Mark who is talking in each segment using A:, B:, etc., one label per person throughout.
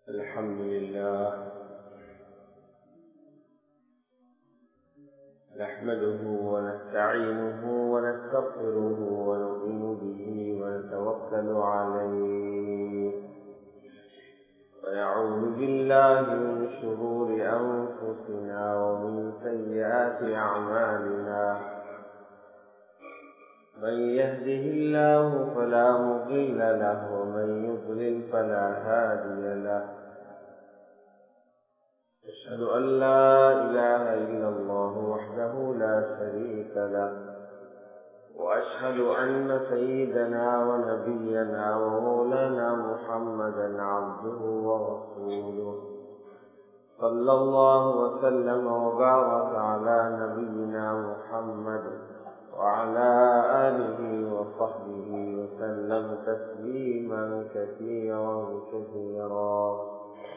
A: الحمد لله نحمده ونستعينه ونستغفره ونؤمن به ونتوكل عليه ونعوذ بالله من شرور أنفسنا ومن سيئات أعمالنا من يهده الله فلا مضل له ومن يضلل فلا هادي له أشهد أن لا إله إلا الله وحده لا شريك له وأشهد أن سيدنا ونبينا ومولانا محمدا عبده ورسوله صلى الله وسلم وبارك على نبينا محمد وعلى آله وصحبه وسلم تسليما كثيرا كثيرا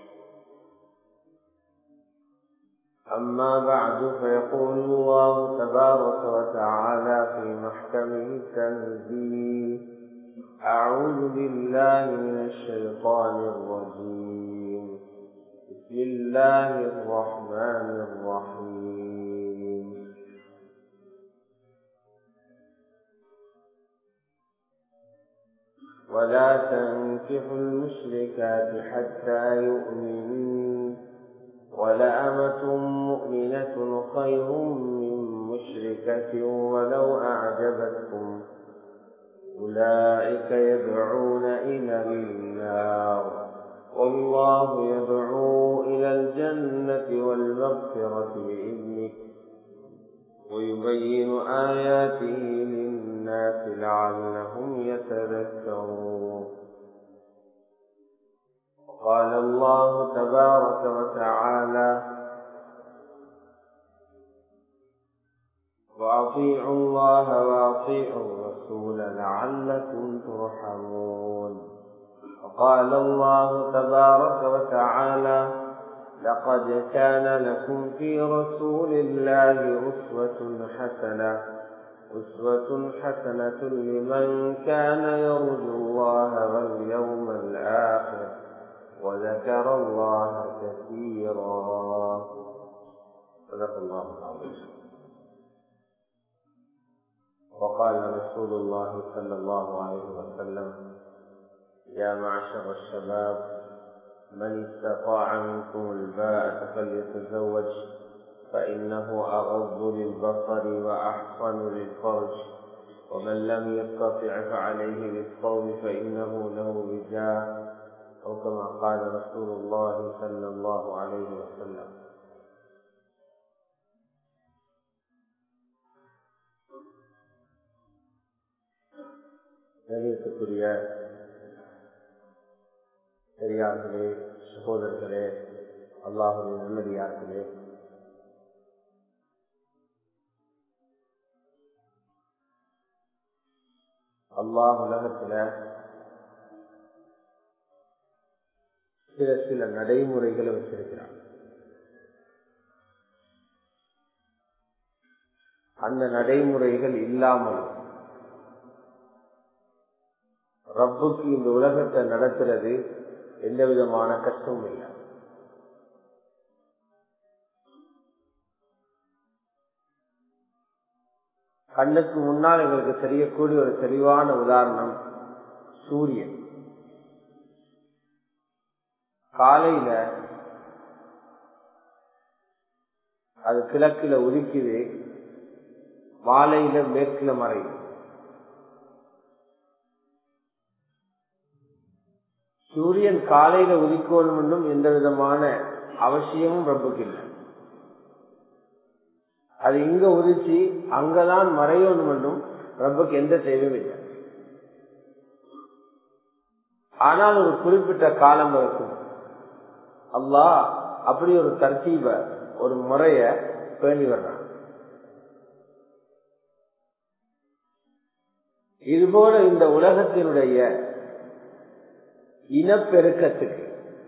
A: أما بعد فيقول الله تبارك وتعالى في محكمه التنزيل أعوذ بالله من الشيطان الرجيم بسم الله الرحمن الرحيم ولا تنكحوا المشركات حتى يؤمنوا ولأمة مؤمنة خير من مشركة ولو أعجبتكم أولئك يدعون إلى النار والله يدعو إلى الجنة والمغفرة بإذنه ويبين آياته للناس لعلهم يتذكرون قال الله تبارك وتعالى وأطيعوا الله وأطيعوا الرسول لعلكم ترحمون وقال الله تبارك وتعالى لقد كان لكم في رسول الله أسوة حسنة أسوة حسنة لمن كان يرجو الله واليوم الآخر وذكر الله كثيرا صدق الله العظيم وقال رسول الله صلى الله عليه وسلم يا معشر الشباب من استطاع منكم الباءة فليتزوج فإنه أغض للبصر وأحصن للفرج ومن لم يستطع فعليه بالصوم فإنه له وجاء أو كما قال رسول الله صلى الله عليه وسلم கணியத்துக்குரிய பெரியார்களே சகோதரர்களே அல்லாஹுடைய நல்லடியார்களே அல்லாஹ் உலகத்துல சில சில நடைமுறைகளை வச்சிருக்கிறான் அந்த நடைமுறைகள் இல்லாமல் ரப்புக்கு இந்த உலகத்தை நடத்துறது எந்த விதமான கஷ்டமும் இல்லை கண்ணுக்கு முன்னால் எங்களுக்கு தெரியக்கூடிய ஒரு தெளிவான உதாரணம் சூரியன் காலையில அது கிழக்குல உதிக்குது மாலையில மேற்குல மறையுது சூரியன் காலையில உதிக்கணும் என்றும் எந்த விதமான அவசியமும் ரப்புக்கு இல்லை அது இங்க உதிச்சு அங்கதான் மறையணும் என்றும் ரப்புக்கு எந்த தேவையும் இல்லை ஆனால் ஒரு குறிப்பிட்ட காலம் இருக்கும் அல்லாஹ் அப்படி ஒரு தர்த்தீப ஒரு முறைய பேணி வர்றான் இதுபோல இந்த உலகத்தினுடைய இனப்பெருக்கத்துக்கு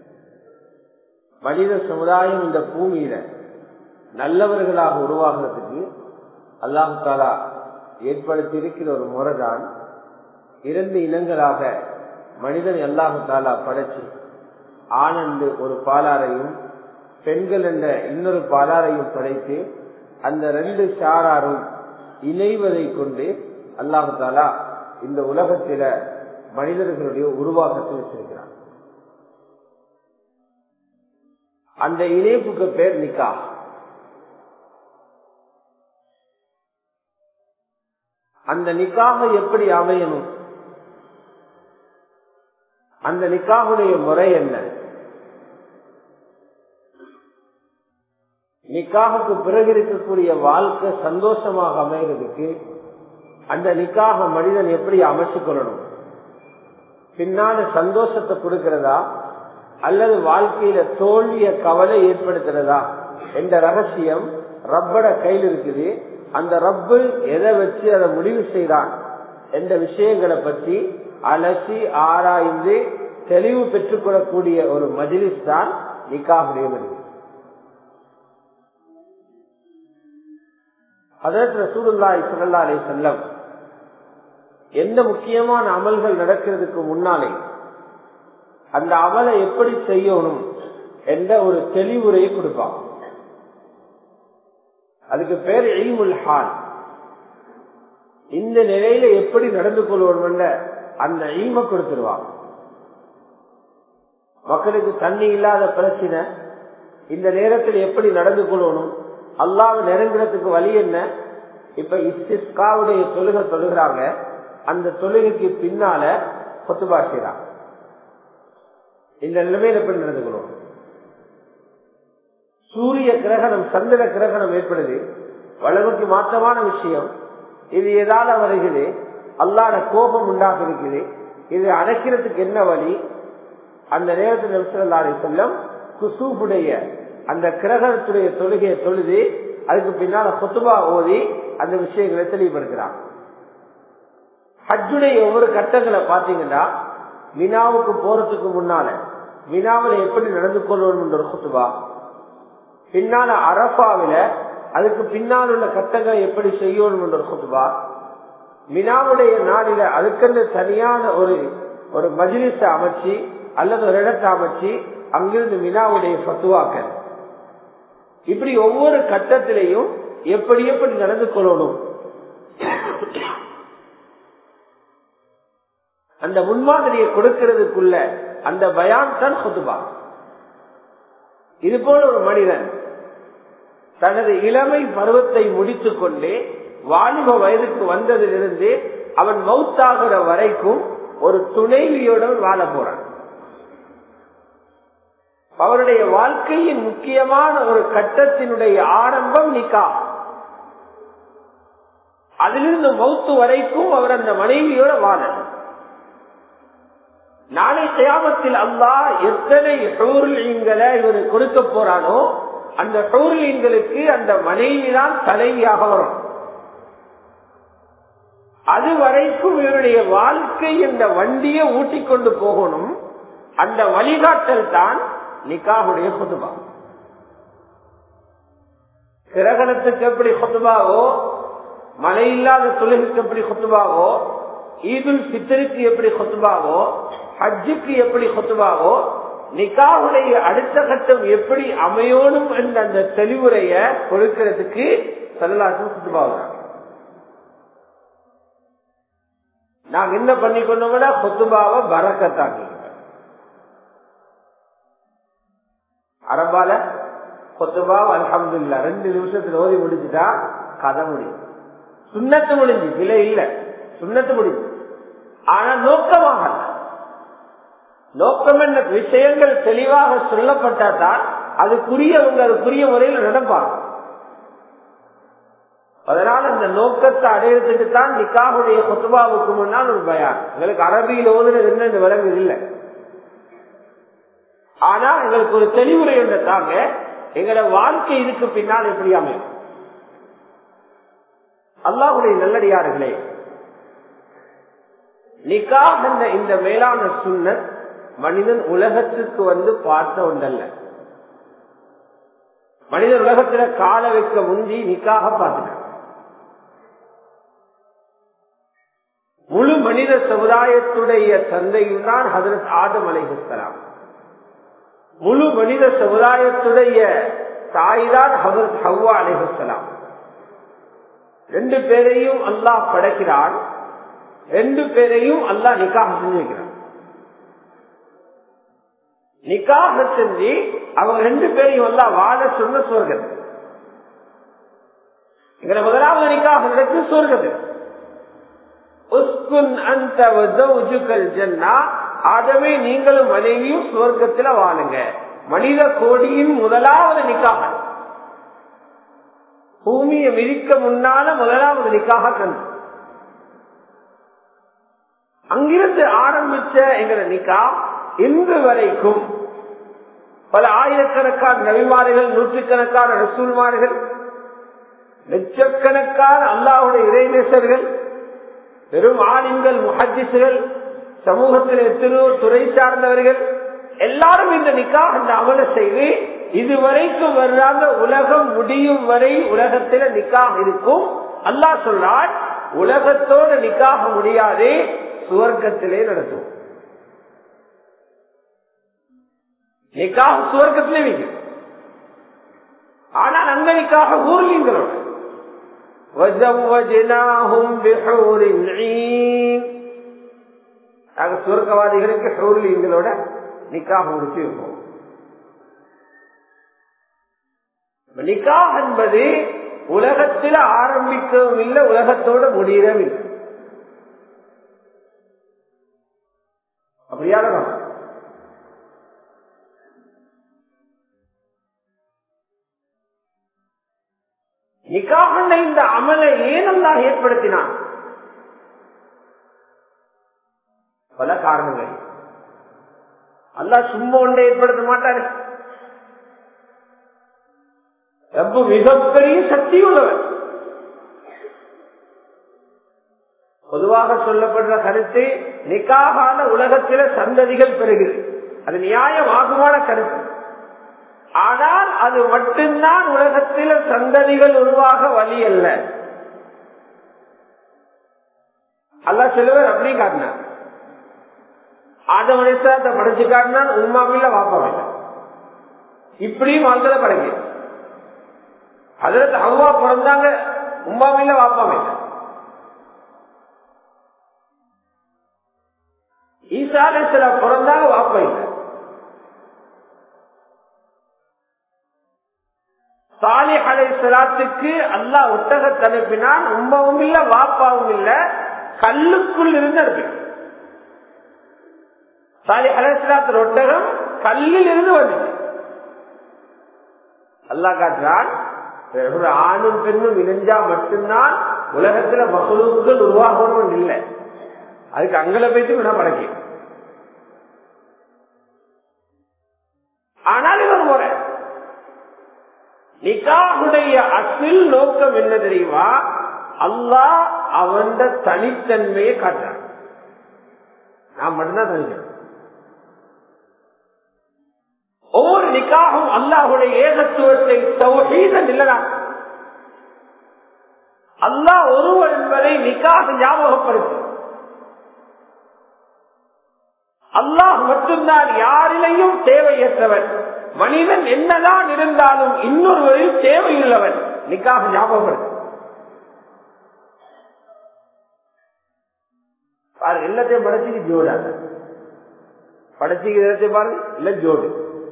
A: மனித சமுதாயம் இந்த பூமியில நல்லவர்களாக உருவாகிறதுக்கு அல்லாஹு தாலா ஏற்படுத்தி இருக்கிற ஒரு முறைதான் இரண்டு இனங்களாக மனிதன் அல்லாஹு தாலா படைச்சு ஆனந்து ஒரு பாலாரையும் பெண்கள் என்ற இன்னொரு பாலாரையும் படைத்து அந்த ரெண்டு சாராரும் இணைவதை கொண்டு அல்லாஹு தாலா இந்த உலகத்தில மனிதர்களுடைய உருவாக்கத்தை வச்சிருக்கிறார் அந்த இணைப்புக்கு பேர் நிக்கா அந்த நிக்காக எப்படி அமையணும் அந்த நிக்காகுடைய முறை என்ன நிக்காகுக்கு பிறகு இருக்கக்கூடிய வாழ்க்கை சந்தோஷமாக அமைகிறதுக்கு அந்த நிக்காக மனிதன் எப்படி அமைச்சுக் கொள்ளணும் பின்னால சந்தோஷத்தை கொடுக்கிறதா அல்லது வாழ்க்கையில தோல்விய கவலை ஏற்படுத்துறதா என்ற ரகசியம் ரப்பட கையில் இருக்குது அந்த ரப்பு எதை வச்சு அதை முடிவு செய்தான் என்ற விஷயங்களை பற்றி அலசி ஆராய்ந்து தெளிவு பெற்றுக்கொள்ளக்கூடிய ஒரு மஜிலிஸ் தான் நிக்காவுடைய மனிதன் அதற்கு ரசூலுல்லாஹி ஸல்லல்லாஹு அலைஹி வஸல்லம் எந்த முக்கியமான அமல்கள் நடக்கிறதுக்கு முன்னாலே அந்த அமலை எப்படி செய்யணும் என்ற ஒரு தெளிவுரையை கொடுப்பான் அதுக்கு பேர் எய்முல் ஹால் இந்த நிலையில எப்படி நடந்து கொள்வோம் அந்த ஈம கொடுத்துருவாங்க மக்களுக்கு தண்ணி இல்லாத பிரச்சனை இந்த நேரத்தில் எப்படி நடந்து கொள்ளணும் அல்லாஹ் நெருங்குறதுக்கு வழி என்ன இப்ப இஸ்திஸ்காவுடைய தொழுகை தொழுகிறாங்க அந்த தொழுகைக்கு பின்னால கொத்துபா செய்றாங்க இந்த நிலைமையில எப்படி நடந்து கொள்ளணும் சூரிய கிரகணம் சந்திர கிரகணம் ஏற்படுது வளவுக்கு மாற்றமான விஷயம் இது எதால வருகிறது அல்லாட கோபம் உண்டாக இருக்குது இது அடைக்கிறதுக்கு என்ன வழி அந்த நேரத்தில் நபிசல்லாரை செல்லம் குசூபுடைய அந்த கிரகணத்துடைய தொழுகையை தொழுது அதுக்கு பின்னால கொத்துபா ஓதி அந்த விஷயங்களை தெளிவுபடுத்துறான் ஹஜ்ஜுடைய ஒவ்வொரு கட்டங்களை பாத்தீங்கன்னா மினாவுக்கு போறதுக்கு முன்னால மினாவில எப்படி நடந்து கொள்ளணும் ஒரு குத்துபா பின்னால அரபாவில அதுக்கு பின்னால் உள்ள கட்டங்களை எப்படி செய்யணும் என்ற ஒரு குத்துபா மினாவுடைய நாளில அதுக்கென்று தனியான ஒரு ஒரு மஜிலிச அமைச்சு அல்லது ஒரு இடத்தை அமைச்சு அங்கிருந்து மினாவுடைய பத்துவாக்கள் இப்படி ஒவ்வொரு கட்டத்திலையும் எப்படி எப்படி நடந்து கொள்ளணும் அந்த முன்மாதிரியை கொடுக்கிறதுக்குள்ள அந்த பயான் தான் கொத்துபா இது போல ஒரு மனிதன் தனது இளமை பருவத்தை முடித்துக் கொண்டு வாலிப வயதுக்கு வந்ததிலிருந்து அவன் மௌத்தாகிற வரைக்கும் ஒரு துணைவியுடன் வாழ போறான் அவருடைய வாழ்க்கையின் முக்கியமான ஒரு கட்டத்தினுடைய ஆரம்பம் நிக்கா அதிலிருந்து மௌத்து வரைக்கும் அவர் அந்த மனைவியோட வாழணும் நாளை தியாமத்தில் அல்லா எத்தனை ஹூர்லீன்களை இவர் கொடுக்க போறானோ அந்த ஹூர்லீன்களுக்கு அந்த மனைவி தான் தலைவியாக வரும் அது வரைக்கும் இவருடைய வாழ்க்கை என்ற வண்டியை ஊட்டிக்கொண்டு போகணும் அந்த வழிகாட்டல் தான் நிக்காவுடைய குதுபா கிரகணத்துக்கு எப்படி குத்துபாவோ மழை இல்லாத தொழிலுக்கு எப்படி குத்துபாவோ ஈதுல் பித்தருக்கு எப்படி கொத்துபாவோ ஹஜ்ஜுக்கு எப்படி கொத்துபாவோ நிக்காவுடைய அடுத்த கட்டம் எப்படி அமையணும் என்ற அந்த தெளிவுரைய கொடுக்கிறதுக்கு சல்லாசம் கொத்துபாவுறாங்க நாங்க என்ன பண்ணி கொண்டோம்னா கொத்துபாவை பறக்கத்தாங்க அரபால கொத்துபாவ் அலமது இல்ல ரெண்டு நிமிஷத்துல ஓதி முடிச்சுட்டா கதை முடியும் சுண்ணத்து முடிஞ்சு விலை இல்ல சுண்ணத்து முடிஞ்சு ஆனா நோக்கமாக நோக்கம் என்ன விஷயங்கள் தெளிவாக சொல்லப்பட்டாதான் அதுக்குரியவங்க அதுக்குரிய முறையில் நடப்பாங்க அதனால இந்த நோக்கத்தை அடையிறதுக்கு தான் நிக்காவுடைய கொத்துபாவுக்கு முன்னால் ஒரு பயான் எங்களுக்கு அரபியில் ஓதுறது என்ன இந்த விலங்கு இல்லை ஆனா எங்களுக்கு ஒரு தெளிவுரை தாங்க எங்களோட வாழ்க்கை இதுக்கு பின்னால் எப்படி அமையும் அல்லாஹுடைய நல்லடியார்களே நிக்காக என்ற இந்த மேலான சுண்ண மனிதன் உலகத்துக்கு வந்து பார்த்த ஒன்றல்ல மனிதன் உலகத்துல கால வைக்க முந்தி நிக்காக பார்த்துட்டான் முழு மனித சமுதாயத்துடைய தந்தையும் தான் ஹதரத் ஆதம் அலைஹலாம் முழு மனித சமுதாயத்துடைய தாய்தான் ஹவத் ஹவ்வா அலைஹலாம் ரெண்டு பேரையும் அல்லாஹ் படைக்கிறான் ரெண்டு பேரையும் அல்லாஹ் நிக்காக செஞ்சு வைக்கிறான் நிக்காக செஞ்சு அவங்க ரெண்டு பேரையும் அல்லாஹ் வாழ சொன்ன சொர்க்கத்தை எங்களை முதலாவது நிக்காக நடக்கு சொர்க்கத்தை உஸ்குன் அந்த வஜௌஜுகல் ஜன்னா ஆகவே நீங்களும் மனைவியும் சுவர்க்கத்துல வாழுங்க மனித கோடியின் முதலாவது நிக்காக பூமியை மிதிக்க முன்னால முதலாவது நிக்காக கண்டு அங்கிருந்து ஆரம்பிச்ச எங்களை நிக்கா இன்று வரைக்கும் பல ஆயிரக்கணக்கான நபிமார்கள் நூற்றுக்கணக்கான ரசூல்மார்கள் லட்சக்கணக்கான அல்லாவுடைய இறைநேசர்கள் பெரும் ஆலிம்கள் முஹத்திசுகள் சமூகத்தில் எத்தனையோ துறை சார்ந்தவர்கள் எல்லாரும் இந்த நிக்கா அந்த அமல செய்து இதுவரைக்கும் வர்றாங்க உலகம் முடியும் வரை உலகத்தில நிக்காக இருக்கும் அல்லாஹ் சொல்றார் உலகத்தோடு நிக்காக முடியாது சுவர்க்கத்திலே நடத்தும் நிக்காக சுவர்க்கத்திலே வைக்கும் ஆனால் அங்க நிக்காக ஊர்லீங்களோட وزوجناهم بحور عين நாங்க சுவர்க்கவாதிகளுக்கு ஹூர்லீங்களோட நிக்காக முடிச்சு வைப்போம் நிக்காக என்பது உலகத்தில் ஆரம்பிக்கவும் இல்லை உலகத்தோட முடியவும் இல்லை அப்படியான நிக்காக இந்த அமலை ஏன் அல்லாஹ் ஏற்படுத்தினான் பல காரணங்கள் அல்லாஹ் சும்மா ஒன்றை ஏற்படுத்த மாட்டாரு ரொம்ப மிகப்பெரிய சக்தி உள்ளவர் பொதுவாக சொல்லப்படுற கருத்து நிக்காகால உலகத்தில சந்ததிகள் பெறுகிறது அது நியாயமாகுமான கருத்து ஆனால் அது மட்டும்தான் உலகத்தில் சந்ததிகள் உருவாக வழி அல்ல அல்லா சிலவர் அப்படி காட்டினார் ஆதமனிசத்தை படைச்சு காட்டினான் உண்மாவில்ல வாப்பாவில்ல இப்படியும் வாழ்க்கை படைக்க அதுல அவ்வா பிறந்தாங்க உமாவில்ல வாப்பாவில்ல ஈசாலை சில பிறந்தாங்க வாப்பா இல்லை சாலி அலை சிலாத்துக்கு அல்லா ஒட்டகத்தை அனுப்பினான் உம்பவும் இல்ல வாப்பாவும் இல்ல கல்லுக்குள் இருந்து அனுப்பி சாலி அலை சிலாத்தின் ஒட்டகம் கல்லில் இருந்து வந்துச்சு அல்லா காட்டுறான் ஒரு ஆணும் பெண்ணும் இணைஞ்சா மட்டும்தான் உலகத்துல மகளுக்கள் உருவாகணும் இல்லை அதுக்கு அங்கல போயிட்டு விட பழக்கி ஆனால் இவர் முறை நிகாவுடைய அசில் நோக்கம் என்ன தெரியுமா அல்லாஹ் அவன் தனித்தன்மையை காட்டுறான் நான் மட்டும்தான் தனித்தன்மை ஒவ்வொரு நிக்காகும் அல்லாஹுடைய ஏகத்துவத்தை தௌஹீத நில்லனா அல்லாஹ் ஒருவர் என்பதை நிக்காக ஞாபகப்படுத்தும் அல்லாஹ் மட்டும்தான் யாரிலையும் தேவையற்றவன் மனிதன் என்னதான் இருந்தாலும் இன்னொருவரில் தேவையுள்ளவன் நிக்காக ஞாபகப்படுத்தும் பாருங்க எல்லாத்தையும் படைச்சிக்கு ஜோடாங்க படைச்சிக்கு எல்லாத்தையும் பாருங்க இல்ல ஜோடு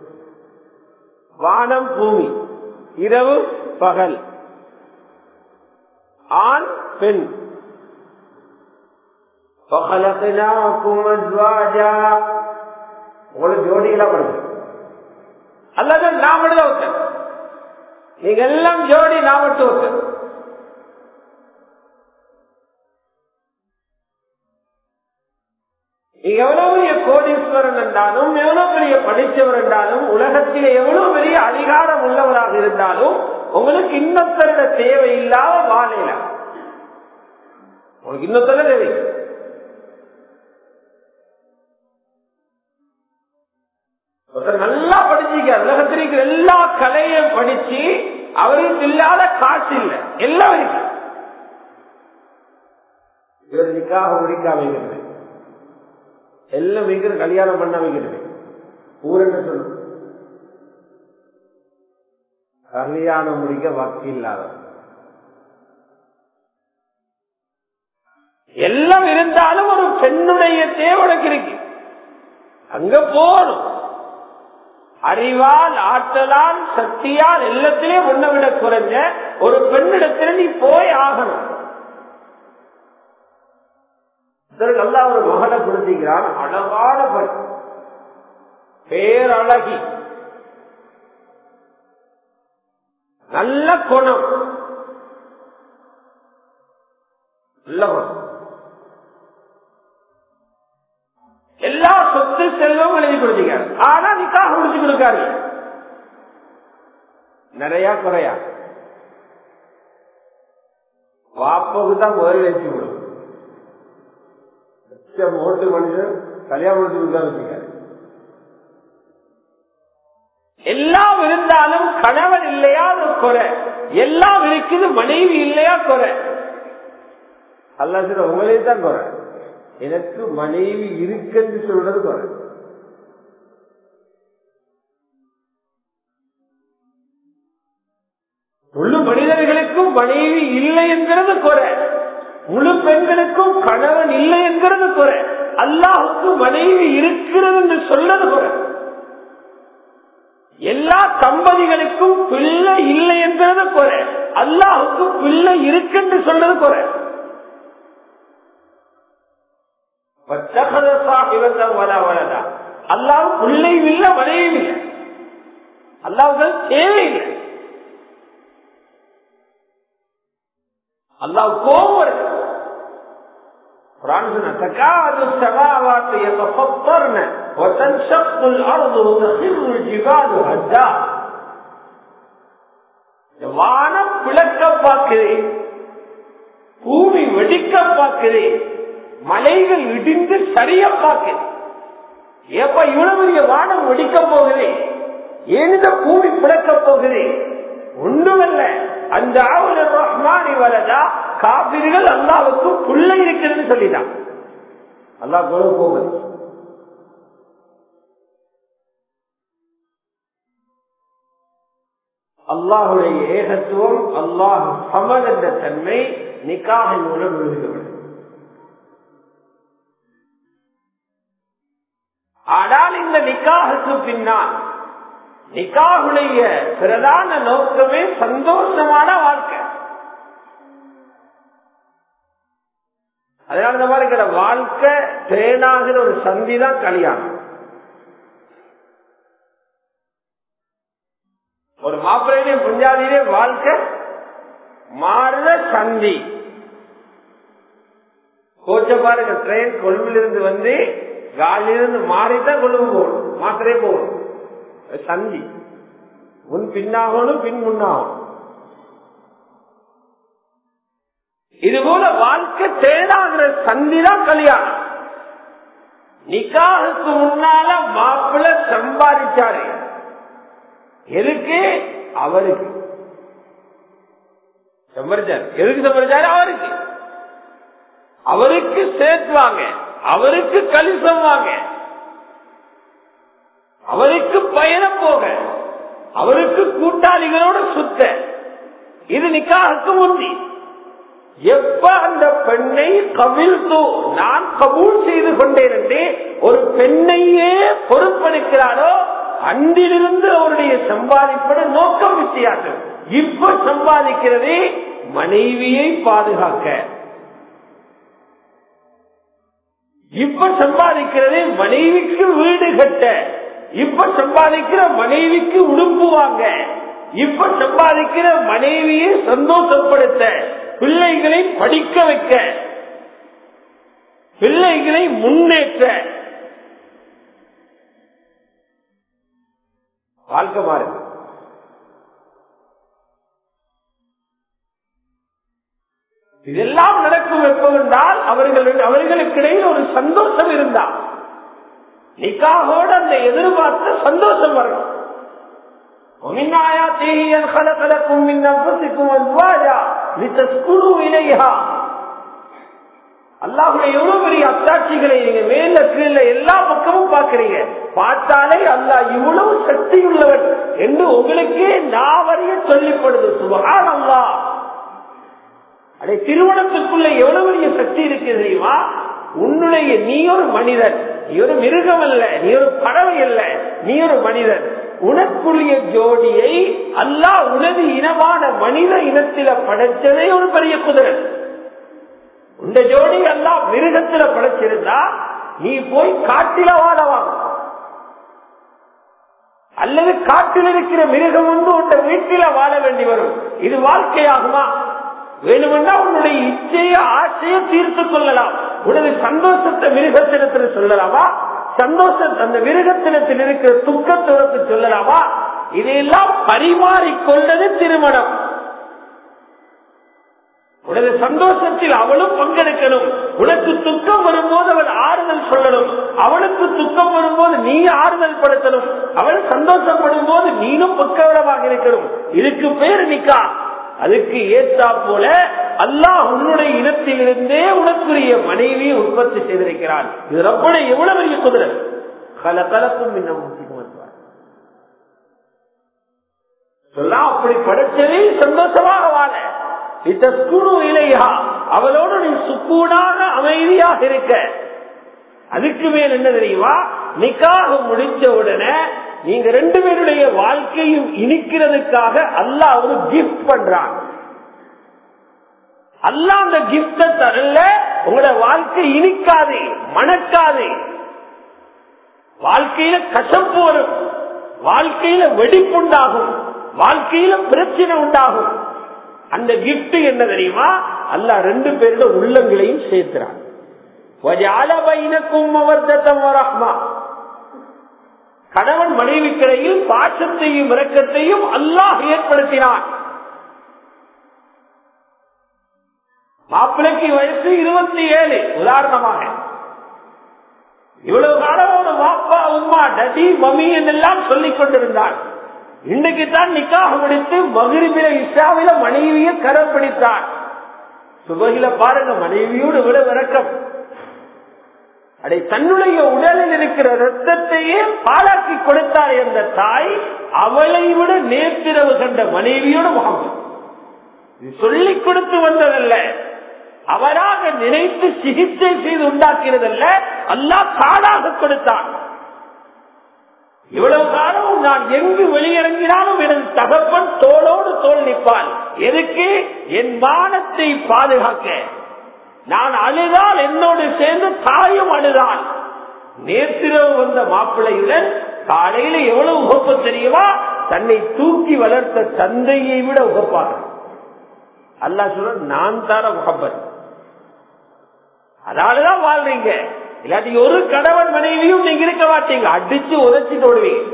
A: வானம் பூமி இரவு பகல் ஆண் பெண் உங்களுக்கு ஜோடிகளா படுது அல்லது நான் மட்டும் ஒருத்தன் நீங்க எல்லாம் ஜோடி நான் மட்டும் ஒருத்தன் எவ்வளவு பெரிய கோடீஸ்வரன் என்றாலும் எவ்வளவு பெரிய படித்தவர் என்றாலும் உலகத்தில் எவ்வளவு பெரிய அதிகாரம் உள்ளவராக இருந்தாலும் உங்களுக்கு இன்னொருத்தருட தேவை இல்லாத வாழையில உங்களுக்கு இன்னொருத்தர தேவை ஒருத்தர் நல்லா படிச்சிருக்க உலகத்தில் இருக்கிற எல்லா கலையும் படிச்சு அவருக்கு இல்லாத காசு இல்லை எல்லாம் இருக்கு இவர் நிக்காக முடிக்காம வைக்கிறது எல்லாம் வைக்கிற கல்யாணம் பண்ண வைக்கிறது ஊர் என்ன சொல்லணும் கல்யாணம் முடிக்க வக்கு இல்லாதவன் எல்லாம் இருந்தாலும் ஒரு பெண்ணுடைய தேவனுக்கு இருக்கு அங்க போகணும் அறிவால் ஆற்றலால் சக்தியால் எல்லாத்திலையும் ஒன்ன விட குறைஞ்ச ஒரு பெண்ணிடத்துல நீ போய் ஆகணும் நல்லா ஒரு மகளை கொடுத்திருக்கிறான் அழகான பெண் பேரழகி நல்ல குணம் நல்ல குணம் எல்லா சொத்து செல்வம் எழுதி கொடுத்தீங்க ஆனா நிக்காக முடிச்சு கொடுக்காரு நிறைய குறையா வாப்பவுக்கு தான் முதல் வச்சு விடும் ஓட்டு மனுஷன் கல்யாணம் முடிச்சு கொடுத்தா வச்சுக்காரு எல்லாம் இருந்தாலும் கணவன் இல்லையா அது குறை எல்லாம் இருக்குது மனைவி இல்லையா குறை அல்ல சார் உங்களே தான் குறை எனக்கு மனைவி இருக்குன்னு சொல்றது குறை முழு மனிதர்களுக்கும் மனைவி இல்லை என்கிறது குறை முழு பெண்களுக்கும் கணவன் இல்லை என்கிறது குறை அல்லாஹுக்கு மனைவி இருக்கிறது என்று சொல்றது குறை எல்லா தம்பதிகளுக்கும் பிள்ளை இல்லை என்கிறது குறை அல்லாஹுக்கு பிள்ளை இருக்குன்னு சொல்றது குறை அல்லாஹ் பிள்ளையும் இல்லை மனைவியும் இல்லை அல்லாவுக்கு தேவையில்லை அல்லாஹ் கோபம் இருக்கு تكاد السماوات يتفطرن وتنشق الارض وتخر الجبال هدا வானம் பிளக்க பார்க்கிறேன் பூமி வெடிக்க பார்க்கிறேன் மலைகள் இடிந்து சரிய பார்க்கிறேன் எப்ப இவ்வளவு பெரிய வானம் வெடிக்க போகுது ஏன் இந்த பூமி பிளக்க போகுது ஒன்றுமல்ல அந்த ஆவல ரஹ்மானி வரதா காபிர்கள் அல்லாவுக்கு புள்ள இருக்கிறது சொல்லிட்டான் அல்லா கொலை போகுது அல்லாஹுடைய ஏகத்துவம் அல்லாஹ் சமன் என்ற தன்மை நிக்காகின் மூலம் விழுகிறது ஆனால் இந்த நிக்காகுக்கு பின்னால் நிக்காகுடைய பிரதான நோக்கமே சந்தோஷமான வாழ்க்கை அதனால இந்த மாதிரி இருக்கிற வாழ்க்கை தேனாகிற ஒரு சந்தி தான் கல்யாணம் ஒரு மாப்பிள்ளையிலே புஞ்சாதியிலே வாழ்க்கை மாறுற சந்தி கோச்ச பாருங்க ட்ரெயின் கொழும்பிலிருந்து வந்து காலிலிருந்து மாறித்தான் கொழும்பு போகணும் மாத்திரையே போகணும் சந்தி முன் பின்னாகணும் பின் முன்னாகணும் இது போல வாழ்க்கை தேடாகிற சந்திதான் கல்யாணம் நிக்காவுக்கு முன்னால மாப்பிள்ள சம்பாதிச்சாரு எதுக்கு அவருக்கு சம்பாதிச்சாரு எதுக்கு சம்பாதிச்சாரு அவருக்கு அவருக்கு சேர்த்துவாங்க அவருக்கு கலிசம் வாங்க அவருக்கு பயணம் போக அவருக்கு கூட்டாளிகளோட சுத்த இது நிக்காவுக்கு முந்தி எப்ப அந்த பெண்ணை கவிழ் நான் கபூல் செய்து கொண்டேன் என்று ஒரு பெண்ணையே பொறுப்பெடுக்கிறாரோ அன்றிலிருந்து அவருடைய சம்பாதிப்பட நோக்கம் வித்தியாசம் இப்ப சம்பாதிக்கிறது மனைவியை பாதுகாக்க இப்ப சம்பாதிக்கிறது மனைவிக்கு வீடு கட்ட இப்ப சம்பாதிக்கிற மனைவிக்கு உடுப்பு வாங்க இப்ப சம்பாதிக்கிற மனைவியை சந்தோஷப்படுத்த பிள்ளைகளை படிக்க வைக்க பிள்ளைகளை முன்னேற்ற வாழ்க்கை மாறுது இதெல்லாம் நடக்கும் எப்போதென்றால் அவர்கள் அவர்களுக்கு இடையில் ஒரு சந்தோஷம் இருந்தா நிக்காகோடு அந்த எதிர்பார்த்த சந்தோஷம் வரணும் ومن آياته أن خلق لكم من أنفسكم أزواجا لتسكنوا إليها அல்லாஹுடைய எவ்வளவு பெரிய அத்தாட்சிகளை நீங்க மேல கீழே எல்லா பக்கமும் பாக்குறீங்க பார்த்தாலே அல்லாஹ் இவ்வளவு சக்தி உள்ளவன் என்று உங்களுக்கே நாவறிய சொல்லிப்படுது சுபகான் அல்லா அடே திருமணத்துக்குள்ள எவ்வளவு பெரிய சக்தி இருக்கு தெரியுமா உன்னுடைய நீ ஒரு மனிதன் நீ ஒரு மிருகம் அல்ல நீ ஒரு பறவை அல்ல நீ ஒரு மனிதன் உனக்குரிய ஜோடியை அல்லாஹ் உனது இனமான மனித இனத்தில படைச்சதே ஒரு பெரிய குதிரை இந்த ஜோடி எல்லாம் மிருகத்தில படைச்சிருந்தா நீ போய் காட்டில வாழவாங்க அல்லது காட்டில் இருக்கிற மிருகம் வந்து உன்னை வீட்டில வாழ வேண்டி வரும் இது வாழ்க்கையாகுமா வேணுமென்றா உன்னுடைய இச்சைய ஆசையை தீர்த்து கொள்ளலாம் உனது சந்தோஷத்தை மிருகத்தினத்தில் சொல்லலாமா சந்தோஷம் அந்த மிருகத்தினத்தில் இருக்கிற துக்கத்துறத்து சொல்லலாமா இதையெல்லாம் பரிமாறிக்கொண்டது திருமணம் உனது சந்தோஷத்தில் அவளும் பங்கெடுக்கணும் உனக்கு துக்கம் வரும்போது அவள் ஆறுதல் சொல்லணும் அவளுக்கு துக்கம் வரும்போது நீ ஆறுதல் படுத்தணும் அவள் சந்தோஷப்படும் போது நீனும் பக்கவளமாக இருக்கணும் இதுக்கு பேர் நிக்கா அதுக்கு ஏற்றா போல அல்லாஹ் உன்னுடைய இனத்திலிருந்தே உனக்குரிய மனைவியை உற்பத்தி செய்திருக்கிறான் இது ரப்பட எவ்வளவு பெரிய குதிரை கல கலக்கும் இன்னும் சொல்ல அப்படி படைச்சதே சந்தோஷமாக வாழ இலையா அவளோடு நீ சுக்கூடாக அமைதியாக இருக்க அதுக்கு மேல் என்ன தெரியுமா நிக்காக முடிச்ச உடனே நீங்க ரெண்டு பேருடைய வாழ்க்கையும் இனிக்கிறதுக்காக அல்லாஹ் ஒரு கிஃப்ட் பண்றான் அல்லா அந்த கிஃப்ட தரல உங்களோட வாழ்க்கை இனிக்காது மணக்காது வாழ்க்கையில கசப்பு வரும் வாழ்க்கையில வெடிப்புண்டாகும் வாழ்க்கையில பிரச்சனை உண்டாகும் அந்த கிஃப்ட் என்ன தெரியுமா அல்ல ரெண்டு பேரோட உள்ளங்களையும் சேர்க்கிறான் கணவன் மனைவிக்கிடையில் பாசத்தையும் இரக்கத்தையும் அல்லாஹ் ஏற்படுத்தினான் மாப்பிளைக்கு வயசு இருபத்தி ஏழு உதாரணமாக இவ்வளவு காலம் ஒரு மாப்பா உமா டடி மமி என்றெல்லாம் சொல்லிக் கொண்டிருந்தான் இன்னைக்கு தான் நிக்காக முடித்து மகிழ்வில இஷாவில மனைவியை கரம் பிடித்தான் சுபகில பாருங்க மனைவியோடு விட விளக்கம் அடை தன்னுடைய உடலில் இருக்கிற ரத்தத்தையே பாலாக்கி கொடுத்தார் என்ற தாய் அவளை விட நேற்றிரவு கண்ட மனைவியோடு முகம் சொல்லிக் கொடுத்து வந்ததல்ல அவராக நினைத்து சிகிச்சை செய்து உண்டாக்கிறதல்ல அல்லா தாடாக கொடுத்தான் இவ்வளவு காலம் நான் எங்கு வெளியிறங்கினாலும் எனது தகப்பன் தோளோடு தோல் நிற்பான் எதுக்கு என் மானத்தை பாதுகாக்க நான் அழுதால் என்னோடு சேர்ந்து தாயும் அழுதாள் நேற்றிரவு வந்த மாப்பிள்ளையுடன் காலையில எவ்வளவு உகப்பு தெரியுமா தன்னை தூக்கி வளர்த்த தந்தையை விட உகப்பாக அல்லா சொல்ல நான் தர முகப்பன் அதனாலதான் வாழ்றீங்க இல்லாட்டி ஒரு கணவன் மனைவியும் நீங்க இருக்க மாட்டீங்க அடிச்சு உதச்சிட்டு ஓடுவீங்க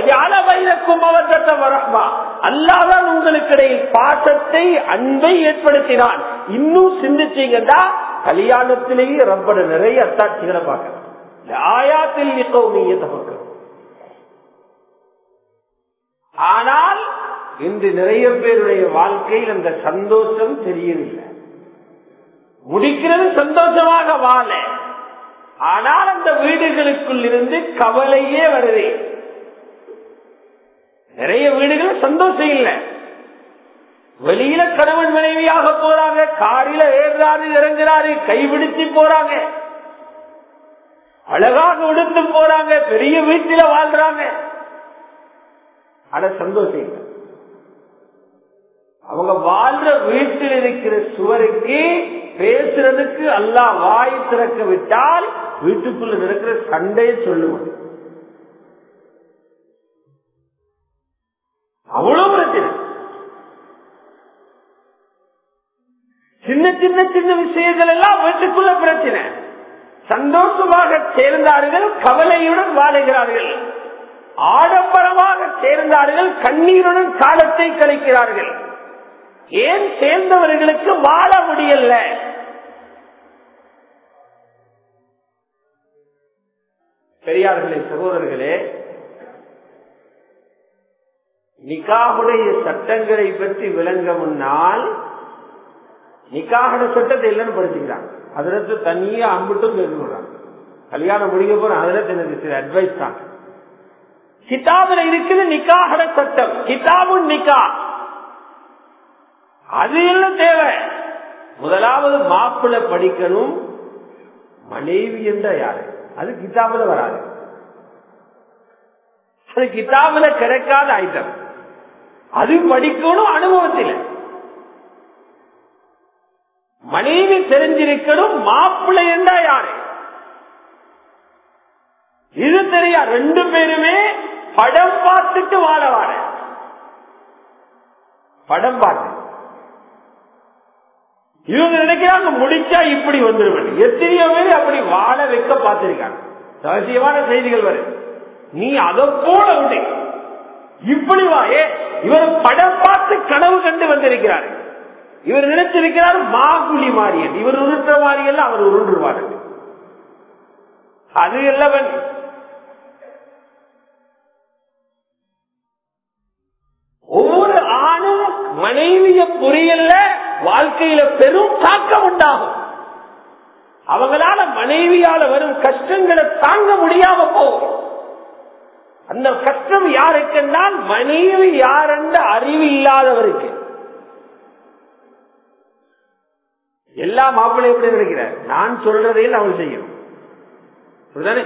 A: அல்லாதான் உங்களுக்கு இடையில் பாசத்தை அன்பை ஏற்படுத்தினான் இன்னும் சிந்திச்சீங்கன்னா கல்யாணத்திலேயே ரப்பட நிறைய அத்தாட்சிகளை பார்க்கலாம் ஆயாத்தில் நிக்கவுமிய தமக்கு ஆனால் இன்று நிறைய பேருடைய வாழ்க்கையில் அந்த சந்தோஷம் தெரியவில்லை முடிக்கிறது சந்தோஷமாக வாழ ஆனால் அந்த வீடுகளுக்குள் இருந்து கவலையே வருது நிறைய வீடுகள் சந்தோஷம் இல்லை வெளியில கணவன் மனைவியாக போறாங்க காரில ஏறுறாரு இறங்குறாரு கைபிடிச்சு போறாங்க அழகாக உடுத்து போறாங்க பெரிய வீட்டில வாழ்றாங்க அட சந்தோஷம் இல்லை அவங்க வாழ்ற வீட்டில் இருக்கிற சுவருக்கு பேசுறதுக்கு அல்லா வாய் திறக்க விட்டால் வீட்டுக்குள்ள நடக்கிற சண்டையை சொல்லுவது அவ்வளவு பிரச்சனை சின்ன சின்ன சின்ன விஷயங்கள் எல்லாம் வீட்டுக்குள்ள பிரச்சனை சந்தோஷமாக சேர்ந்தார்கள் கவலையுடன் வாழுகிறார்கள் ஆடம்பரமாக சேர்ந்தார்கள் கண்ணீருடன் காலத்தை கழிக்கிறார்கள் ஏன் சேர்ந்தவர்களுக்கு வாழ முடியல பெரியார்களே சகோதரர்களே நிகாவுடைய சட்டங்களை பற்றி விளங்க முன்னால் நிக்காகட சட்டத்தை இல்லைன்னு படிச்சுக்கிறாங்க அதுல தனியா அம்பிட்டும் தெரிஞ்சுக்கிறாங்க கல்யாணம் முடிக்க போற அதுல எனக்கு சில அட்வைஸ் தான் கிதாபுல இருக்குது நிக்காகட சட்டம் கிதாபு நிக்கா அது எல்லாம் தேவை முதலாவது மாப்பிள்ள படிக்கணும் மனைவி என்ற யாரு அது கிதாபுல வராது அது கிதாபுல கிடைக்காத ஐட்டம் அது படிக்கணும் அனுபவத்தில் மனைவி தெரிஞ்சிருக்கணும் மாப்பிள்ளை என்றா யாரு இது தெரியா ரெண்டு பேருமே படம் பார்த்துட்டு வாழ வாழ படம் பார்த்து இவங்க நினைக்கிறாங்க முடிச்சா இப்படி வந்துருவேன் எத்தனையோ பேர் அப்படி வாழ வைக்க பார்த்திருக்காங்க ரகசியமான செய்திகள் வரும் நீ அதை போல விடு இப்படி வாயே இவர் படம் பார்த்து கனவு கண்டு வந்திருக்கிறார் இவர் நினைச்சிருக்கிறார் மாகுலி மாரியன் இவர் உருட்டுற மாரியல்ல அவர் உருண்டுருவார் அது எல்லாம் ஒவ்வொரு ஆணும் மனைவிய புரியல வாழ்க்கையில பெரும் தாக்கம் உண்டாகும் அவங்களால மனைவியால வரும் கஷ்டங்களை தாங்க முடியாம போகும் அந்த கஷ்டம் யாருக்குன்னால் மனைவி யார் என்ற அறிவு இல்லாதவருக்கு எல்லா மாப்பிள்ளையும் எப்படி நினைக்கிறார் நான் சொல்றதையும் அவள் செய்யணும் அப்படிதானே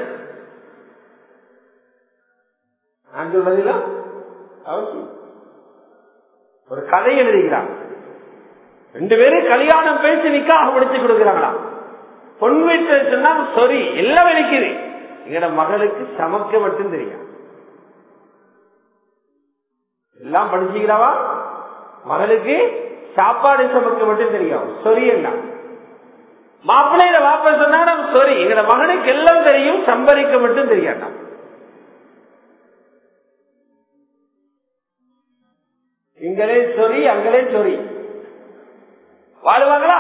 A: நான் சொல்றதில்ல அவள் செய்யும். ஒரு கதை எழுதுகிறான் ரெண்டு பேரும் கல்யாணம் பேசி நிக்காக முடிச்சு கொடுக்கிறாங்களாம் பொன் வீட்டு சொன்னா சொரி எல்லாம் இருக்குது எங்கட மகளுக்கு சமைக்க மட்டும் தெரியும் எல்லாம் படிச்சுக்கிறாவா மகளுக்கு சாப்பாடு சமைக்க மட்டும் தெரியும் சொரி எல்லாம் மாப்பிள்ளையில வாப்ப சொன்னா சொரி எங்கட மகனுக்கு எல்லாம் தெரியும் சம்பரிக்க மட்டும் தெரியாண்டா இங்களே சொரி அங்களே சொரி வாழுவாங்களா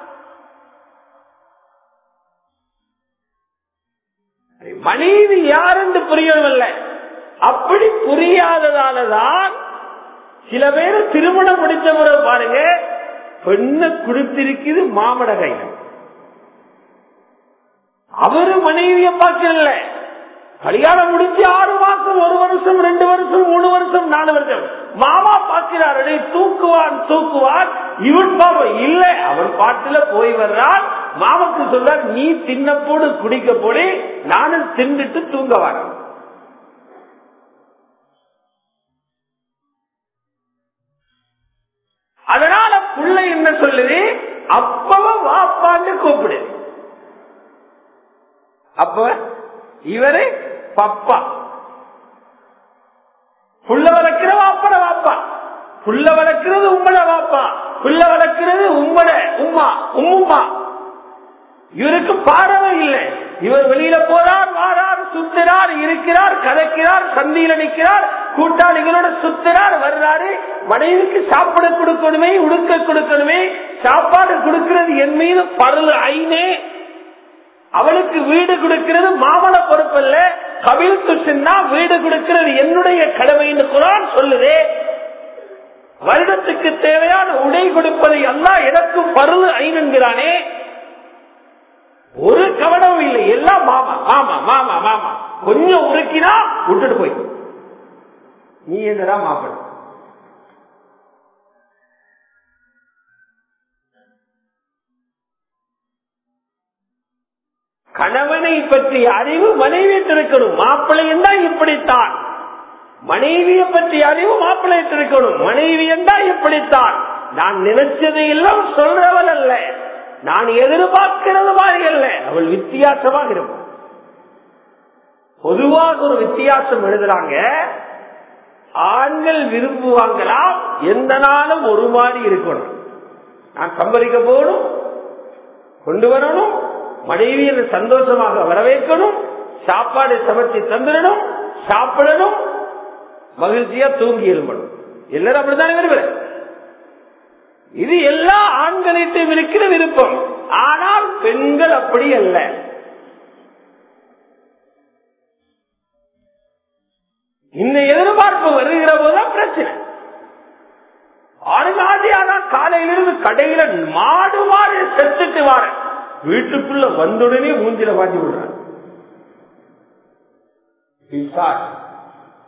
A: மனைவி யார் என்று புரியவில்லை அப்படி புரியாததாலதான் சில பேர் திருமணம் முடிச்ச முறை பாருங்க பெண்ணை கொடுத்திருக்குது மாமட கையில அவரு மனைவிய பார்க்கல கல்யாணம் முடிச்சு ஆறு மாசம் ஒரு வருஷம் ரெண்டு வருஷம் மூணு வருஷம் நாலு வருஷம் மாமா பார்க்கிறாரு தூக்குவான் தூக்குவான் இவன் பாவ இல்ல அவன் பாட்டுல போய் வர்றான் மாமக்கு சொல்றார் நீ தின்ன போடு குடிக்க போடு நானும் தின்னுட்டு தூங்க வரேன் அதனால புள்ள என்ன சொல்லுது அப்பவ வாப்பான்னு கூப்பிடு அப்ப இவரு பப்பா புள்ள வளர்க்கிற வாப்பட வாப்பா புள்ள வளர்க்கிறது உம்மட வாப்பா புள்ள வளர்க்கிறது உம்மட உம்மா உம்முமா இவருக்கு பாடவே இல்லை இவர் வெளியில போறார் வாரார் சுத்துறார் இருக்கிறார் கதைக்கிறார் சந்தியில நிற்கிறார் கூட்டாளிகளோட சுத்துறார் வர்றாரு மனைவிக்கு சாப்பிட கொடுக்கணுமே உடுக்க கொடுக்கணுமே சாப்பாடு கொடுக்கிறது என் மீது பருள் ஐனே அவளுக்கு வீடு கொடுக்கிறது மாமன பொறுப்பல்ல கபில் துஷன்னா வீடு கொடுக்கிறது என்னுடைய கடமைன்னு குரான் சொல்லுதே வருடத்துக்கு தேவையான உடை கொடுப்பதை எல்லாம் எனக்கு பருள் ஐனுங்கிறானே ஒரு கவனமும் இல்லை எல்லாம் மாமா மாமா மாமா மாமா கொஞ்சம் உருக்கினா விட்டுட்டு போய் நீ என்னடா மாப்பிள்ள கணவனை பற்றிய அறிவு மனைவியிட்டு இருக்கணும் மாப்பிள்ளை என்றால் இப்படித்தான் மனைவியை பற்றிய அறிவு மாப்பிள்ளையிட்டு இருக்கணும் மனைவி என்றால் இப்படித்தான் நான் நினைச்சதை எல்லாம் சொல்றவள் அல்ல நான் எதிர்பார்க்கிறது மாதிரி அல்ல அவள் வித்தியாசமாக இருப்பாள் பொதுவாக ஒரு வித்தியாசம் எழுதுறாங்க ஆண்கள் விரும்புவாங்களா எந்த நாளும் ஒரு மாதிரி இருக்கணும் நான் சம்பரிக்க போகணும் கொண்டு வரணும் மனைவியை சந்தோஷமாக வரவேற்கணும் சாப்பாடு சமைச்சு தந்துடணும் சாப்பிடணும் மகிழ்ச்சியா தூங்கி எழும்பணும் எல்லாரும் அப்படித்தானே விரும்புறேன் இது எல்லா ஆண்களிட்டும் இருக்கிற விருப்பம் ஆனால் பெண்கள் அப்படி அல்ல இந்த எதிர்பார்ப்பு வருகிற போதுதான் பிரச்சனை ஆனா காலையிலிருந்து கடையில மாடு மாடு செத்துட்டு வார வீட்டுக்குள்ள வந்துடனே மூஞ்சில வாங்கி விடுறான்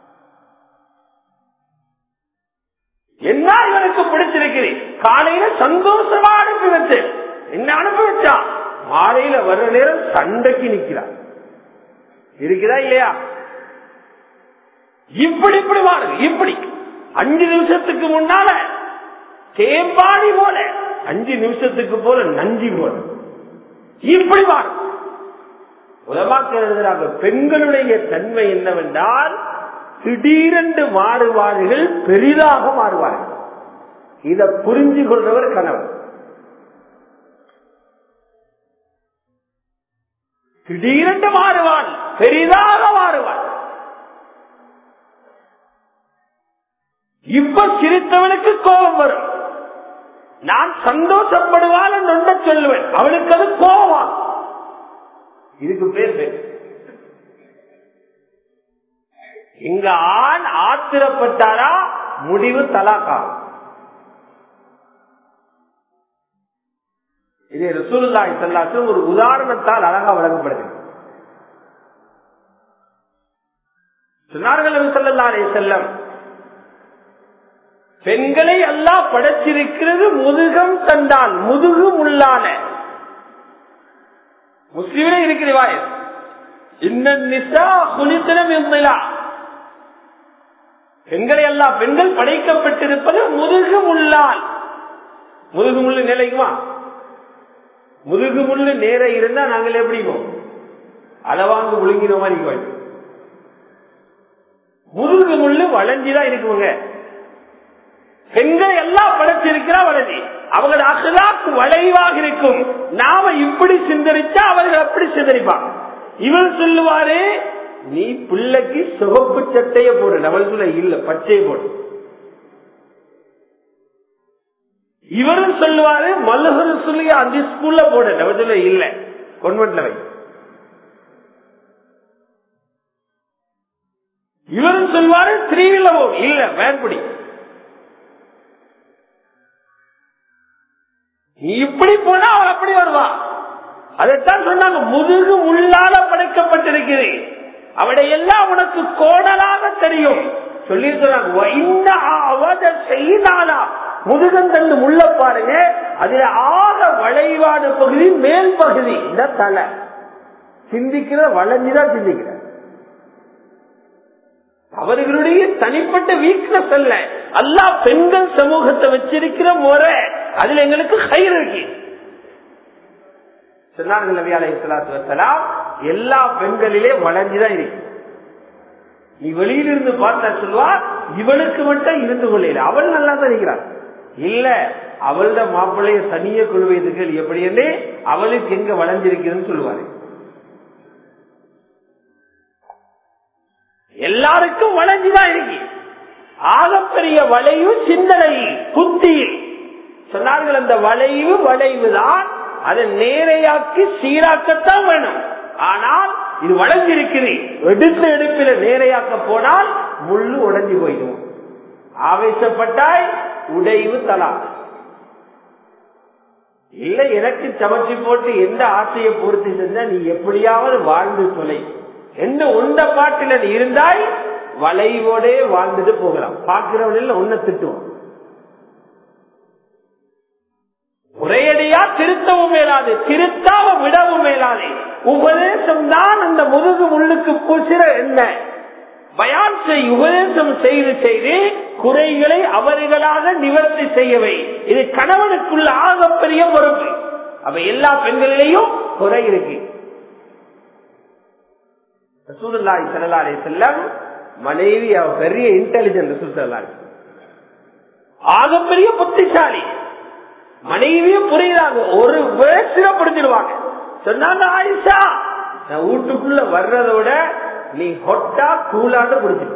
A: இருக்குது காலையில சந்தோஷமா அனுப்பி வச்சேன் என்ன அனுப்பி வச்சா மாலையில வர்ற நேரம் சண்டைக்கு நிக்கிறார் இருக்குதா இல்லையா இப்படி இப்படி பாருங்க இப்படி அஞ்சு நிமிஷத்துக்கு முன்னால தேம்பாடி போல அஞ்சு நிமிஷத்துக்கு போல நஞ்சி போல இப்படி பாருங்க உலமாக்க எழுதுறாங்க பெண்களுடைய தன்மை என்னவென்றால் திடீரென்று மாறுவார்கள் பெரிதாக மாறுவார்கள் இதை புரிஞ்சு கொள்றவர் கணவன் திடீரென்று மாறுவான் பெரிதாக மாறுவான் இப்ப சிரித்தவனுக்கு கோபம் வரும் நான் சந்தோஷப்படுவான் என்று சொல்லுவேன் அவனுக்கு அது கோபம் இதுக்கு பேர் பேர் இங்க ஆண் ஆத்திரப்பட்டாரா முடிவு தலாக்காகும் இது ரசூலுல்லாஹி ஸல்லல்லாஹு ஒரு உதாரணத்தால் அழகா வழங்கப்படுகிறது சொன்னார்கள் நபி ஸல்லல்லாஹு அலைஹி வஸல்லம் பெண்களை அல்லாஹ் படைச்சிருக்கிறது முதுகம் தண்டால் முதுகு முள்ளான முஸ்லிமிலே இருக்கிற வாயர் இன்ன நிசா குலித்தனம் இல்லா பெண்களை எல்லாம் பெண்கள் படைக்கப்பட்டிருப்பது முதுகு முள்ளால் முதுகு முள்ளு நிலைக்குமா முதுகு முள்ளு நேர இருந்தா நாங்கள் எப்படி அளவாங்க முழுங்கிற மாதிரி இருக்கோம். முதுகு முள்ளு வளைஞ்சுதான் இருக்குங்க பெண்கள் எல்லாம் படைச்சிருக்கிறா வளர்ச்சி அவங்களோட அகலாக்கு வளைவாக இருக்கும் நாம இப்படி சிந்தரிச்சா அவர்கள் அப்படி சிந்தரிப்பாங்க இவர் சொல்லுவாரு நீ பிள்ளைக்கு சிவப்பு சட்டைய போடு நம்ம சொல்ல இல்ல பச்சையை போடு இவரும் சொல்லுவாரு மல்லுகரு சொல்லி அந்த ஸ்கூல்ல போடு நம்ம சொல்ல இல்ல கொன்வென்ட்ல வை இவரும் சொல்வாரு த்ரீவில போடு இல்ல வேன்படி நீ இப்படி போனா அவன் அப்படி வருவா அதைத்தான் சொன்னாங்க முதுகு உள்ளால படைக்கப்பட்டிருக்கிறது அவடை எல்லாம் உனக்கு கோடலாக தெரியும் சொல்லி சொன்னாங்க முதுகந்தண்டு முள்ள பாருங்க அதுல ஆக வளைவான பகுதி மேல் பகுதி இந்த தலை சிந்திக்கிற வளைஞ்சுதான் சிந்திக்கிற அவர்களுடைய தனிப்பட்ட வீக்னஸ் அல்ல அல்லா பெண்கள் சமூகத்தை வச்சிருக்கிற முறை அதுல எங்களுக்கு கயிறு இருக்கு சொன்னார்கள் நபி அலை வசலாம் எல்லா பெண்களிலே வளைஞ்சுதான் இருக்கு நீ வெளியிலிருந்து பார்த்தா சொல்வா இவளுக்கு மட்டும் இருந்து கொள்ள அவள் நல்லா தான் இருக்கிறாள் இல்ல அவளோட மாப்பிள்ளைய தனிய கொள்வதற்கு எப்படி என்று அவளுக்கு எங்க வளைஞ்சிருக்குன்னு சொல்லுவாரு எல்லாருக்கும் வளைஞ்சுதான் இருக்கு ஆகப்பெரிய வளைவு சிந்தனையில் புத்தியில் சொன்னார்கள் அந்த வளைவு வளைவு தான் அதை நேரையாக்கி சீராக்கத்தான் வேணும் ஆனால் இது வளைஞ்சிருக்குது எடுத்த எடுப்பில நேரையாக்க போனால் முள்ளு உடைஞ்சு போயிடும் ஆவேசப்பட்டாய் உடைவு தலா இல்ல எனக்கு சமைச்சு போட்டு எந்த ஆசையை பூர்த்தி செஞ்சா நீ எப்படியாவது வாழ்ந்து தொலை எந்த உண்ட பாட்டில நீ இருந்தாய் வளைவோடே வாழ்ந்துட்டு போகலாம் பாக்குறவனில் உன்னை திட்டுவோம் ஒரேடியா திருத்தவும் மேலாது திருத்தாவ விடவும் மேலாது உபதேசம் தான் அந்த முதுகு முள்ளுக்கு பூசிற என்ன பயான் செய் உபதேசம் செய்து செய்து குறைகளை அவர்களாக நிவர்த்தி செய்யவை இது கணவனுக்குள்ள ஆகப்பெரிய பொறுப்பு அப்ப எல்லா பெண்களிலேயும் குறை இருக்கு ரசூலுல்லாஹி ஸல்லல்லாஹு அலைஹி வஸல்லம் மனைவி அவ பெரிய இன்டெலிஜென்ட் ரசூல் ஸல்லல்லாஹு அலைஹி ஆகப்பெரிய புத்திசாலி மனைவியும் புரியுறாங்க ஒரு வேசில புரிஞ்சிருவாங்க சொன்னாங்க ஆயிஷா நான் வீட்டுக்குள்ள வர்றதை விட நீ ஹொட்டா கூலாண்டு புரிஞ்சிரு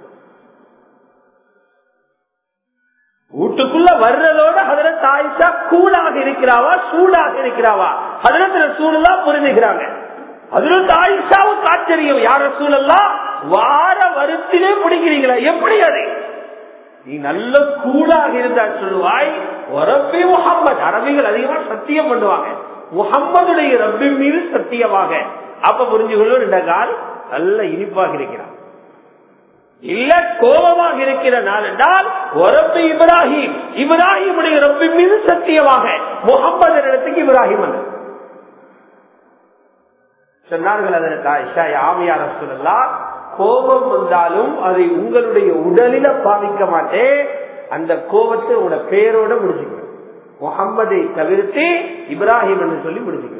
A: வீட்டுக்குள்ள வர்றதோட அதுல தாயிஷா கூலாக இருக்கிறாவா சூடாக இருக்கிறாவா அதுல சூழலா புரிஞ்சுக்கிறாங்க அதுல தாயிஷாவுக்கு ஆச்சரியம் யார சூழல்லாம் வார வருத்திலே பிடிக்கிறீங்களா எப்படி அது நீ நல்ல கூலாக இருந்தா சொல்லுவாய் ரப்பி முகம்மது அரபிகள் அதிகமா சத்தியம் பண்ணுவாங்க முகம்மதுடைய ரப்பி மீது சத்தியமாக அப்ப புரிஞ்சு கொள்ளும் இந்த கால் நல்ல இனிப்பாக இருக்கிறான் இல்ல கோபமாக இருக்கிற நாள் என்றால் ஒரப்பு இப்ராஹிம் இப்ராஹிமுடைய ரப்பின் மீது சத்தியமாக முகமது இடத்துக்கு இப்ராஹிம் வந்தது சொன்னார்கள் அதற்கு ஆயிஷா ஆமியார் சொல்லலாம் கோபம் வந்தாலும் அதை உங்களுடைய உடலில பாவிக்க மாட்டேன் அந்த கோபத்தை உங்களோட பேரோட முடிச்சுக்குவேன் முகம்மதை தவிர்த்து இப்ராஹிம் என்று சொல்லி முடிச்சுக்குவேன்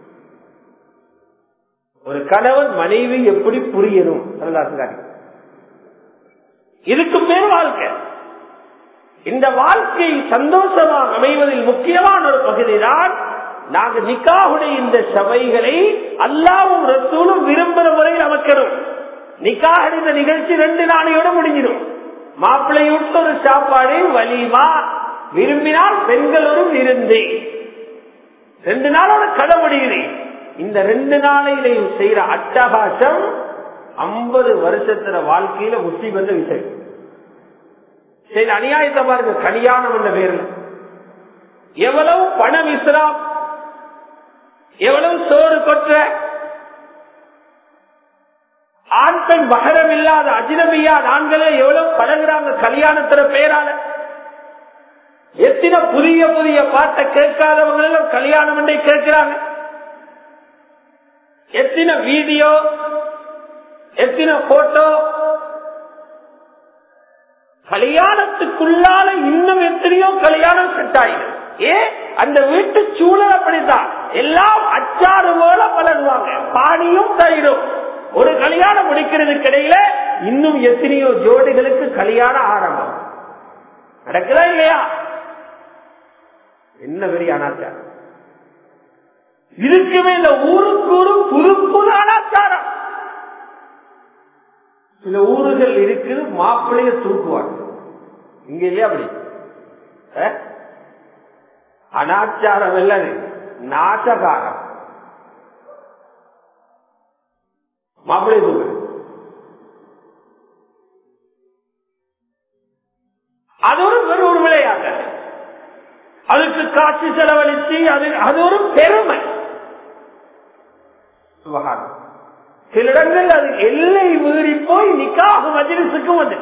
A: ஒரு கணவன் மனைவி எப்படி புரியணும் சொல்லலாசுகாரி இதுக்கு பேர் வாழ்க்கை இந்த வாழ்க்கை சந்தோஷமாக அமைவதில் முக்கியமான ஒரு பகுதி தான் நாங்க நிக்காவுடைய இந்த சபைகளை அல்லாவும் ரசூலும் விரும்புகிற முறையில் அமைக்கணும் நிக்காக இந்த நிகழ்ச்சி ரெண்டு நாளையோட முடிஞ்சிடும் மாப்பிள்ளையுட்டு ஒரு சாப்பாடு வலிமா விரும்பினால் பெண்கள் ஒரு விருந்து ரெண்டு நாளோட கதை முடியுது இந்த ரெண்டு நாளையிலையும் செய்யற அட்டகாசம் ஐம்பது வருஷத்துல வாழ்க்கையில முத்தி வந்த விஷயம் சரி அநியாயத்தை பாருங்க கல்யாணம் என்ற பேர்ல எவ்வளவு பணம் இஸ்லாம் எவ்வளவு சோறு கொற்ற ஆண் பெண் மகரம் இல்லாத அஜினமியா ஆண்களே எவ்வளவு பழகுறாங்க கல்யாணத்துல பேரால எத்தனை புதிய புதிய பாட்டை கேட்காதவங்க எல்லாம் கல்யாணம் என்றே கேட்கிறாங்க எத்தனை வீடியோ எத்தனை போட்டோ கல்யாணத்துக்குள்ளால இன்னும் எத்தனையோ கல்யாணம் செட் ஆயிடும் ஏ அந்த வீட்டு சூழல் அப்படித்தான் எல்லாம் அச்சாறு போல பழகுவாங்க பானியும் தயிரும் ஒரு கல்யாணம் முடிக்கிறதுக்கு இடையில இன்னும் எத்தனையோ ஜோடிகளுக்கு கல்யாணம் ஆரம்பம் நடக்குதா இல்லையா என்ன பெரிய அனாச்சாரம் இருக்குமே இந்த ஊருக்கு ஒரு புது புது அனாச்சாரம் சில ஊர்கள் இருக்குது மாப்பிள்ளைய தூக்குவாங்க இங்க இல்லையா அப்படி அஹ்? அனாச்சாரம் இல்ல நாசகாரம் மாப்பிள்ளை தூக்கு அது ஒரு வெறும் ஒரு விளையாட்டு அதுக்கு காட்சி செலவழித்து அது அது ஒரு பெருமை சுபகாரம் சில இடங்கள் அது எல்லை மீறி போய் நிக்காக மஜிலிசுக்கும் வந்து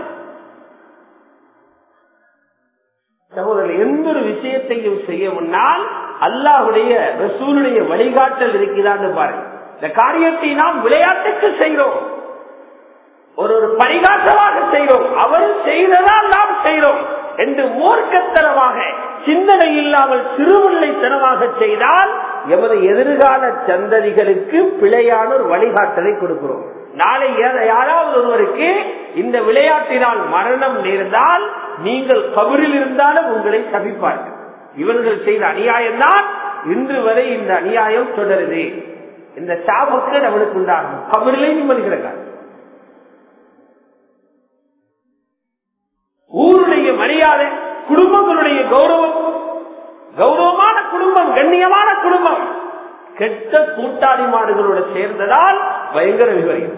A: சகோதரர் எந்த ஒரு விஷயத்தையும் செய்ய முன்னால் அல்லாஹுடைய ரசூலுடைய வழிகாட்டல் இருக்கிறான்னு பாருங்க இந்த காரியத்தை நாம் விளையாட்டுக்கு செய்கிறோம் ஒரு ஒரு பரிகாசமாக செய்கிறோம் அவர் செய்ததால் நாம் செய்கிறோம் என்று மூர்க்கத்தனமாக சிந்தனை இல்லாமல் சிறுவில்லைத்தனமாக செய்தால் எமது எதிர்கால சந்ததிகளுக்கு பிழையான ஒரு வழிகாட்டலை கொடுக்கிறோம் நாளை ஏத- யாராவது ஒருவருக்கு இந்த விளையாட்டினால் மரணம் நேர்ந்தால் நீங்கள் கபரில் இருந்தாலும் உங்களை சபிப்பார்கள் இவர்கள் செய்த அநியாயம் தான் இன்று வரை இந்த அநியாயம் தொடருது இந்த சாபுக்கு நம்மளுக்கு உண்டாகும் கபரிலே நிம்மதி கிடக்காது ஊருடைய மரியாதை குடும்பங்களுடைய கௌரவம் கௌரவமான குடும்பம் கண்ணியமான குடும்பம் கெட்ட கூட்டாளிமார்களோட சேர்ந்ததால் பயங்கர விவரம்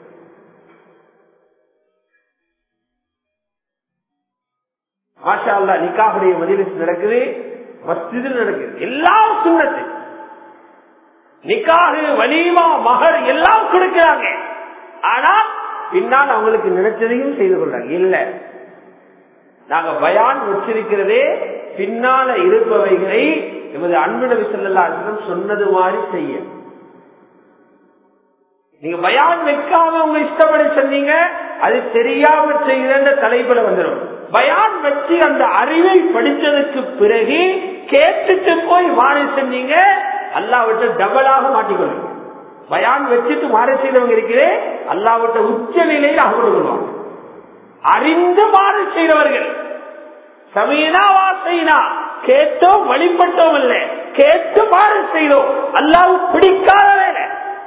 A: மாஷா அல்லா நிக்காவுடைய மதிலிஸ் நடக்குது மஸ்ஜிதில் நடக்குது எல்லாம் சுண்ணத்து நிக்காகு வலிமா மகர் எல்லாம் கொடுக்கிறாங்க ஆனா பின்னால் அவங்களுக்கு நினைச்சதையும் செய்து கொள்றாங்க இல்ல நாங்க பயான் வச்சிருக்கிறதே பின்னால இருப்பவைகளை எமது அன்பு நபி ஸல்லல்லாஹு சொன்னது மாதிரி செய்ய நீங்க பயான் வைக்காம உங்க இஷ்டப்படி சொன்னீங்க அது தெரியாம செய்கிற தலைப்புல வந்துடும் பயான் வச்சு அந்த அறிவை படிச்சதுக்கு பிறகு கேட்டுட்டு போய் மாறி செஞ்சீங்க அல்லாவிட்ட டபுளாக மாட்டிக்கொள்ளுங்க பயான் வச்சுட்டு மாறி செய்தவங்க இருக்கிறே அல்லாவிட்ட உச்ச நிலையில் அகப்பட்டு கொள்வாங்க அறிந்து மாறு செய்தவர்கள் சமீனா வாசைனா கேட்டோம் வழிபட்டோம் அல்ல கேட்டு மாறு செய்தோம் அல்லாவு பிடிக்காத வேலை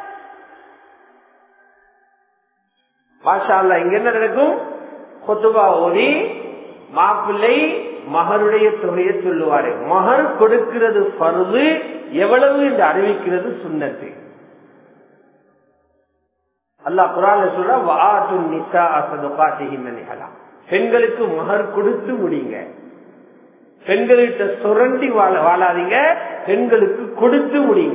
A: மாஷா அல்லா இங்க என்ன நடக்கும் கொத்துபா ஓதி மாப்பிள்ளை மகருடைய தொகையை சொல்லுவாரு மகர் கொடுக்கிறது பருது எவ்வளவு என்று அறிவிக்கிறது சுண்ணத்து அல்லாஹ் குரான் சொல்ற வாத்து நிசா அசதுகாசிஹின் பெண்களுக்கு மகர் கொடுத்து முடிங்க பெண்கள்கிட்ட சுரண்டி வாழ வாழாதீங்க பெண்களுக்கு கொடுத்து முடிங்க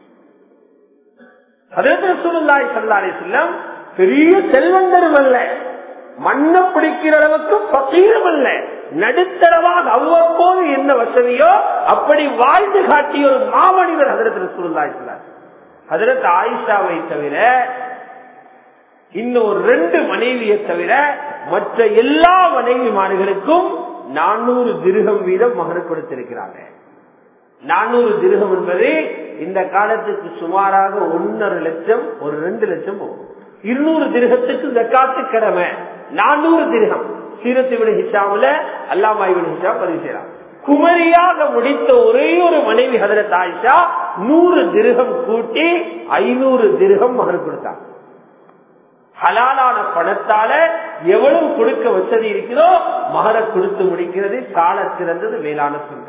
A: அதே சூழ்நாய் சல்லாரி செல்லம் பெரிய செல்வந்தரும் அல்ல மண்ணை பிடிக்கிற அளவுக்கு பசீரம் அல்ல நடுத்தரவாக அவ்வப்போது என்ன வசதியோ அப்படி வாழ்ந்து காட்டிய ஒரு மாமனிதர் அதிரத்தில் சூழ்ந்தாய்க்கிறார் அதிரத்து ஆயிஷாவை தவிர இன்னும் ரெண்டு மனைவியை தவிர மற்ற எல்லா மனைவிமார்களுக்கும் நானூறு திருகம் வீதம் மகர் கொடுத்திருக்கிறாங்க நானூறு திருகம் என்பது இந்த காலத்துக்கு சுமாராக ஒன்னரை லட்சம் ஒரு ரெண்டு லட்சம் போகும் இருநூறு திருகத்துக்கு ஜக்காத்து கடமை நானூறு திருகம் சீரத்து ஹிஷாமுல அல்லாமா ஹிஷா பதிவு செய்யலாம் குமரியாக முடித்த ஒரே ஒரு மனைவி ஹதரத் ஆயிஷா நூறு திருகம் கூட்டி ஐநூறு திருகம் மகர் கொடுத்தாங்க ஹலாலான பணத்தால எவ்வளவு கொடுக்க வசதி இருக்கிறதோ மகர கொடுத்து முடிக்கிறது சால சிறந்தது வேளாண் சொன்ன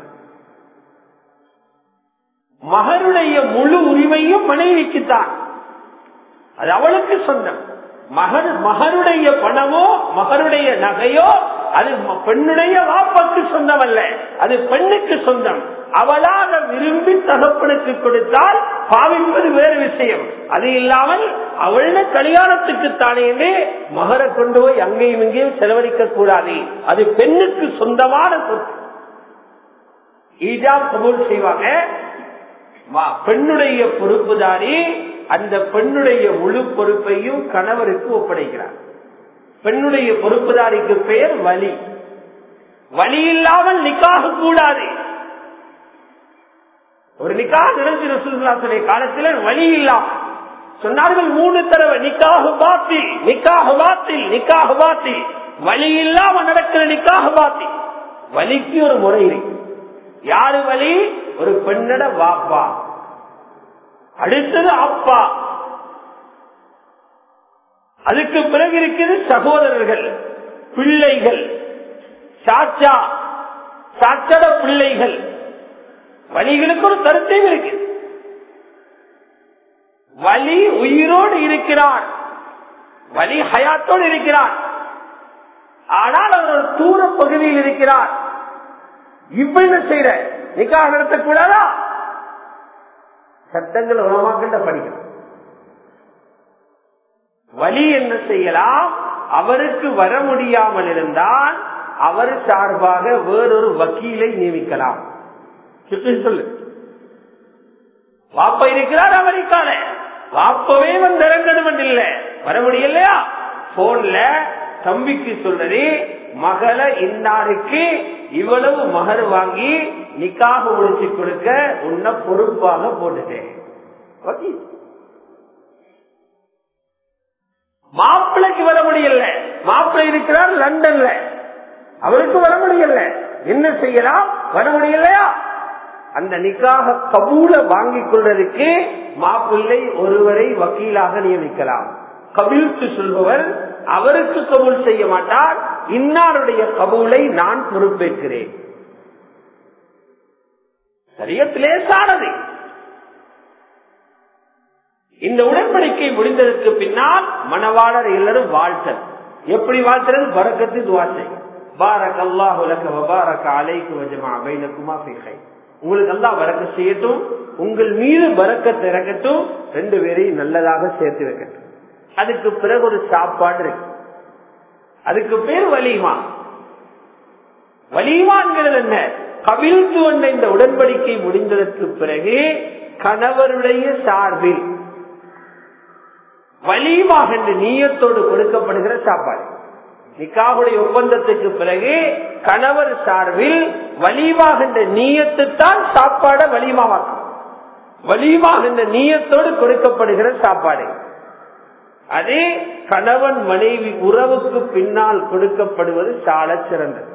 A: மகருடைய முழு உரிமையும் மனைவிக்குத்தான் அது அவளுக்கு சொந்தம் மகர் மகருடைய பணமோ மகருடைய நகையோ அது பெண்ணுடைய வாப்பக்கு சொந்தம் அல்ல அது பெண்ணுக்கு சொந்தம் அவளாக விரும்பி தகப்பனுக்கு கொடுத்தால் பாவிப்பது வேறு விஷயம் அது இல்லாமல் அவள கல்யாணத்துக்கு தானே மகரை கொண்டு போய் அங்கேயும் இங்கேயும் செலவழிக்க கூடாது அது பெண்ணுக்கு சொந்தமான சொத்து ஈஜாப் கபூல் செய்வாங்க பெண்ணுடைய பொறுப்புதாரி அந்த பெண்ணுடைய முழு பொறுப்பையும் கணவருக்கு ஒப்படைக்கிறார் பெண்ணுடைய பொறுப்புதாரிக்கு பெயர் வலி வலி இல்லாமல் நிக்காக கூடாது ஒரு நிக்காக நினைச்சு ரசூலுடைய காலத்தில் வழி இல்லாம சொன்னார்கள் மூணு தடவை நிக்காக பாத்தி நிக்காக பாத்தி நிக்காக பாத்தி வழி இல்லாம நடக்கிற நிக்காக பாத்தி வலிக்கு ஒரு முறை இருக்கு யாரு வழி ஒரு பெண்ணட வாப்பா அடுத்தது அப்பா அதுக்கு பிறகு இருக்குது சகோதரர்கள் பிள்ளைகள் சாச்சா சாச்சட பிள்ளைகள் வலிகளுக்கு ஒரு கருத்தையும் இருக்கு வலி உயிரோடு இருக்கிறான் வலி ஹயாத்தோடு இருக்கிறான் ஆனால் அவர் ஒரு தூர பகுதியில் இருக்கிறார் இப்ப என்ன செய்யற நிக்காக நடத்தக்கூடாதா சட்டங்கள் உணவாக்கின்ற படிக்கணும் வழி என்ன செய்யலாம் அவருக்கு வர முடியாமல் இருந்தால் அவர் சார்பாக வேறொரு வக்கீலை நியமிக்கலாம் சொல்லு வாப்ப இருக்கிறார் அமெரிக்கால வாப்பவே வந்து இறங்கணும் இல்ல வர முடியலையா போன்ல தம்பிக்கு சொல்றது மகளை இன்னாருக்கு இவ்வளவு மகர் வாங்கி நிக்காக முடிச்சு கொடுக்க உன்னை பொறுப்பாக போட்டுட்டேன் மாப்பிள்ளைக்கு வர முடியல மாப்பிள்ளை இருக்கிறார் லண்டன்ல அவருக்கு வர முடியல என்ன செய்யலாம் வர முடியலையா அந்த நிக்காக கபூல வாங்கிக் கொள்றதுக்கு மாப்பிள்ளை ஒருவரை வக்கீலாக நியமிக்கலாம் கபில்க்கு சொல்பவர் அவருக்கு கபூல் செய்ய மாட்டார் இன்னாருடைய கபூலை நான் பொறுப்பேற்கிறேன் சரியத்திலேசானது இந்த உடன்படிக்கை முடிந்ததற்கு பின்னால் மணவாளர் எல்லாரும் வாழ்த்தல் எப்படி வாழ்த்துறது பறக்கத்து துவாசை பாரக் அல்லாஹ் பாரக் அலைக்கு வஜமா பைனக்குமா பிகை உங்களுக்கு எல்லாம் வரக்க செய்யட்டும் உங்கள் மீது பறக்கத்தை இறக்கட்டும் ரெண்டு பேரையும் நல்லதாக சேர்த்து வைக்கட்டும் அதுக்கு பிறகு ஒரு சாப்பாடு இருக்கு அதுக்கு பேர் வலிமா வலிமான்கிறது என்ன கவிழ்த்து வந்த இந்த உடன்படிக்கை முடிந்ததற்கு பிறகு கணவருடைய சார்பில் வலிமாக என்று நீயத்தோடு கொடுக்கப்படுகிற சாப்பாடு நிக்காவுடைய ஒப்பந்தத்துக்கு பிறகு கணவர் சார்பில் வலிமாகின்ற நீயத்துத்தான் சாப்பாட வலிமாவாக்கும் வலிமாகின்ற நீயத்தோடு கொடுக்கப்படுகிற சாப்பாடு அதே கணவன் மனைவி உறவுக்கு பின்னால் கொடுக்கப்படுவது சால சிறந்தது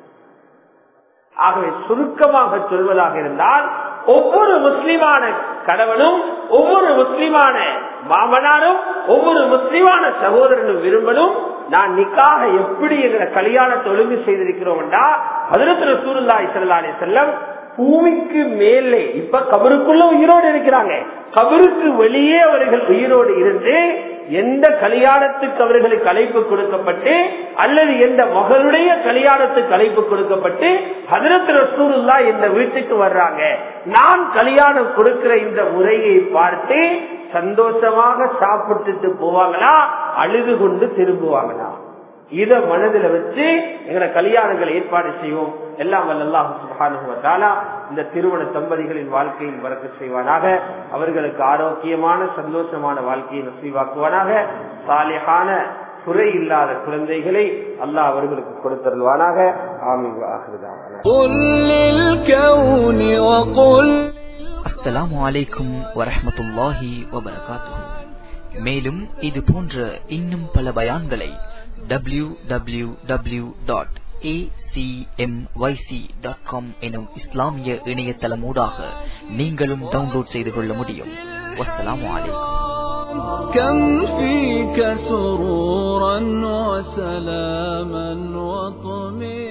A: ஆகவே சுருக்கமாக சொல்வதாக இருந்தால் ஒவ்வொரு முஸ்லிமான கணவனும் ஒவ்வொரு முஸ்லிமான மாமனாரும் ஒவ்வொரு முஸ்லிமான சகோதரனும் விரும்பணும் நான் நிக்காக எப்படி எங்களை கல்யாணத்தை ஒழுங்கு செய்திருக்கிறோம் என்றா பதினத்துல சூருல்லாய் செல்லாலே செல்லம் பூமிக்கு மேலே இப்ப கபருக்குள்ள உயிரோடு இருக்கிறாங்க கபருக்கு வெளியே அவர்கள் உயிரோடு இருந்து எந்த கல்யாணத்துக்கு அவர்களுக்கு அழைப்பு கொடுக்கப்பட்டு அல்லது எந்த மகளுடைய கல்யாணத்துக்கு அழைப்பு கொடுக்கப்பட்டு ஹதரத் ரசூருல்லா இந்த வீட்டுக்கு வர்றாங்க நான் கல்யாணம் கொடுக்கிற இந்த முறையை பார்த்து சந்தோஷமாக சாப்பிட்டுட்டு போவாங்களா அழுது கொண்டு திரும்புவாங்களா இத மனதில் வச்சு எங்களை கல்யாணங்களை ஏற்பாடு செய்வோம் எல்லாம் வல்லாஹு சுபானுவத்தாலா இந்த திருமண தம்பதிகளின் வாழ்க்கையில் வரக்க செய்வானாக அவர்களுக்கு ஆரோக்கியமான சந்தோஷமான வாழ்க்கையை நசீவாக்குவானாக சாலியான குறை இல்லாத குழந்தைகளை அல்லாஹ் அவர்களுக்கு கொடுத்தருள்வானாக ஆமீன்
B: قل للكون وقل
C: அஸ்ஸலாமு அலைக்கும் வரஹ்மத்துல்லாஹி வபரகாத்துஹு மேலும் இது போன்ற இன்னும் பல பயான்களை டபிள்யூ டபிள்யூ டபிள்யூ டாட் எனும் இஸ்லாமிய இணையதளமூடாக நீங்களும் டவுன்லோட் செய்து கொள்ள முடியும் வஸ்ஸலாமு அலைக்கும்
B: كم فيك سرورا وسلاما وطمئنا